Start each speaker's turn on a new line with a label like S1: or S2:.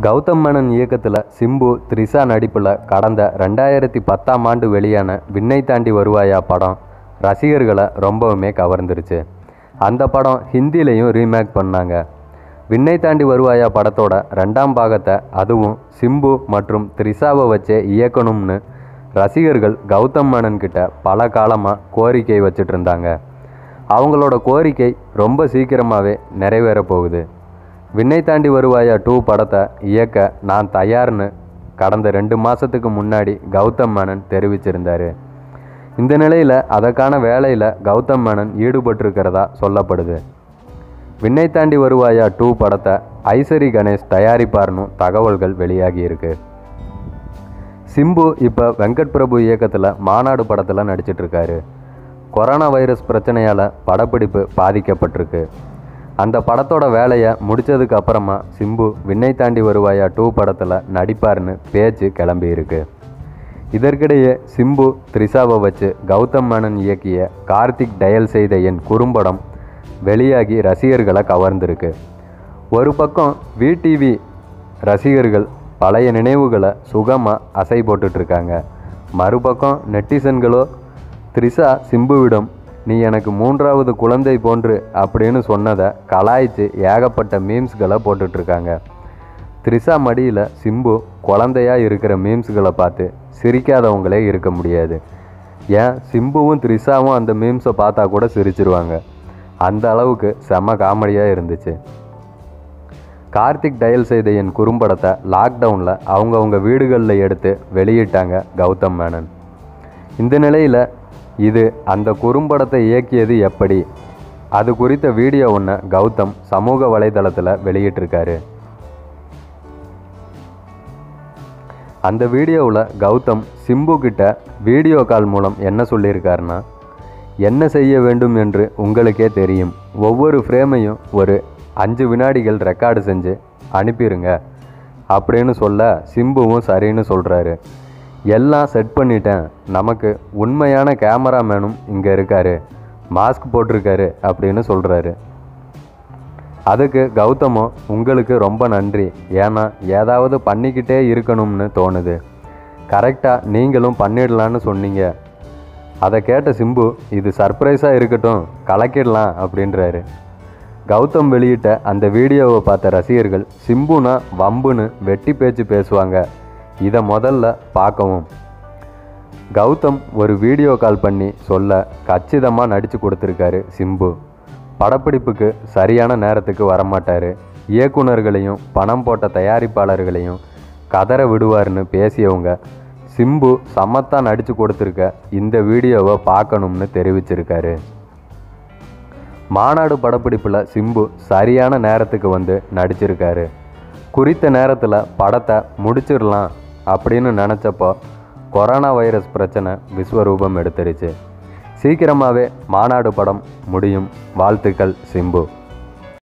S1: கௌதம் மேனன் இயக்கத்தில் சிம்பு த்ரிஷா நடிப்பில் கடந்த ரெண்டாயிரத்தி பத்தாம் ஆண்டு வெளியான விண்ணை தாண்டி வருவாயா படம் ரசிகர்களை ரொம்பவுமே கவர்ந்துருச்சு அந்த படம் ஹிந்திலையும் ரீமேக் பண்ணாங்க விண்ணை தாண்டி வருவாயா படத்தோட ரெண்டாம் பாகத்தை அதுவும் சிம்பு மற்றும் த்ரிஷாவை வச்சே இயக்கணும்னு ரசிகர்கள் கௌதம் மேனன் கிட்ட பல காலமாக கோரிக்கை வச்சுட்டு இருந்தாங்க அவங்களோட கோரிக்கை ரொம்ப சீக்கிரமாகவே நிறைவேற போகுது விண்ணை தாண்டி வருவாயா டூ படத்தை இயக்க நான் தயார்னு கடந்த ரெண்டு மாதத்துக்கு முன்னாடி கௌதம் மேனன் தெரிவிச்சிருந்தார் இந்த நிலையில் அதற்கான வேலையில் கௌதம் மேனன் ஈடுபட்டிருக்கிறதா சொல்லப்படுது விண்ணை தாண்டி வருவாயா டூ படத்தை ஐசரி கணேஷ் தயாரிப்பார்னு தகவல்கள் வெளியாகி இருக்கு சிம்பு இப்போ வெங்கட் பிரபு இயக்கத்தில் மாநாடு படத்தில் நடிச்சிட்ருக்காரு கொரோனா வைரஸ் பிரச்சனையால் படப்பிடிப்பு பாதிக்கப்பட்டிருக்கு அந்த படத்தோட வேலையை முடித்ததுக்கு அப்புறமா சிம்பு விண்ணை தாண்டி வருவாயா டூ படத்தில் நடிப்பார்னு பேச்சு கிளம்பி இருக்கு இதற்கிடையே சிம்பு த்ரிஷாவை வச்சு கௌதம் மேனன் இயக்கிய கார்த்திக் டயல் செய்த என் குறும்படம் வெளியாகி ரசிகர்களை கவர்ந்திருக்கு ஒரு பக்கம் விடிவி ரசிகர்கள் பழைய நினைவுகளை சுகமாக அசை போட்டுட்ருக்காங்க மறுபக்கம் நெட்டிசன்களோ த்ரிஷா சிம்புவிடம் நீ எனக்கு மூன்றாவது குழந்தை போன்று அப்படின்னு சொன்னதை கலாய்ச்சி ஏகப்பட்ட மீம்ஸ்களை போட்டுட்ருக்காங்க த்ரிஷா மடியில் சிம்பு குழந்தையா இருக்கிற மீம்ஸ்களை பார்த்து சிரிக்காதவங்களே இருக்க முடியாது ஏன் சிம்புவும் த்ரிஷாவும் அந்த மீம்ஸை பார்த்தா கூட சிரிச்சிருவாங்க அந்த அளவுக்கு செம்ம காமெடியாக இருந்துச்சு கார்த்திக் டயல் செய்த என் குறும்படத்தை லாக்டவுனில் அவங்கவுங்க வீடுகளில் எடுத்து வெளியிட்டாங்க கௌதம் மேனன் இந்த நிலையில் இது அந்த குறும்படத்தை இயக்கியது எப்படி அது குறித்த வீடியோ ஒன்று கௌதம் சமூக வலைதளத்தில் வெளியிட்டிருக்காரு அந்த வீடியோவில் கௌதம் சிம்பு கிட்ட வீடியோ கால் மூலம் என்ன சொல்லியிருக்காருன்னா என்ன செய்ய வேண்டும் என்று உங்களுக்கே தெரியும் ஒவ்வொரு ஃப்ரேமையும் ஒரு அஞ்சு வினாடிகள் ரெக்கார்டு செஞ்சு அனுப்பிடுங்க அப்படின்னு சொல்ல சிம்புவும் சரின்னு சொல்கிறாரு எல்லாம் செட் பண்ணிட்டேன் நமக்கு உண்மையான கேமராமேனும் இங்கே இருக்காரு மாஸ்க் போட்டிருக்காரு அப்படின்னு சொல்கிறாரு அதுக்கு கௌதமும் உங்களுக்கு ரொம்ப நன்றி ஏன்னா ஏதாவது பண்ணிக்கிட்டே இருக்கணும்னு தோணுது கரெக்டாக நீங்களும் பண்ணிடலான்னு சொன்னீங்க அதை கேட்ட சிம்பு இது சர்ப்ரைஸாக இருக்கட்டும் கலக்கிடலாம் அப்படின்றாரு கௌதம் வெளியிட்ட அந்த வீடியோவை பார்த்த ரசிகர்கள் சிம்புனா வம்புன்னு வெட்டி பேச்சு பேசுவாங்க இதை முதல்ல பார்க்கவும் கௌதம் ஒரு வீடியோ கால் பண்ணி சொல்ல கச்சிதமாக நடித்து கொடுத்துருக்காரு சிம்பு படப்பிடிப்புக்கு சரியான நேரத்துக்கு வரமாட்டார் இயக்குனர்களையும் பணம் போட்ட தயாரிப்பாளர்களையும் கதற விடுவார்னு பேசியவங்க சிம்பு சமத்தா நடித்து கொடுத்துருக்க இந்த வீடியோவை பார்க்கணும்னு தெரிவிச்சிருக்காரு மாநாடு படப்பிடிப்பில் சிம்பு சரியான நேரத்துக்கு வந்து நடிச்சிருக்காரு குறித்த நேரத்தில் படத்தை முடிச்சிடலாம் அப்படின்னு நினச்சப்போ கொரோனா வைரஸ் பிரச்சனை விஸ்வரூபம் எடுத்துருச்சு சீக்கிரமாகவே மாநாடு படம் முடியும் வாழ்த்துக்கள் சிம்பு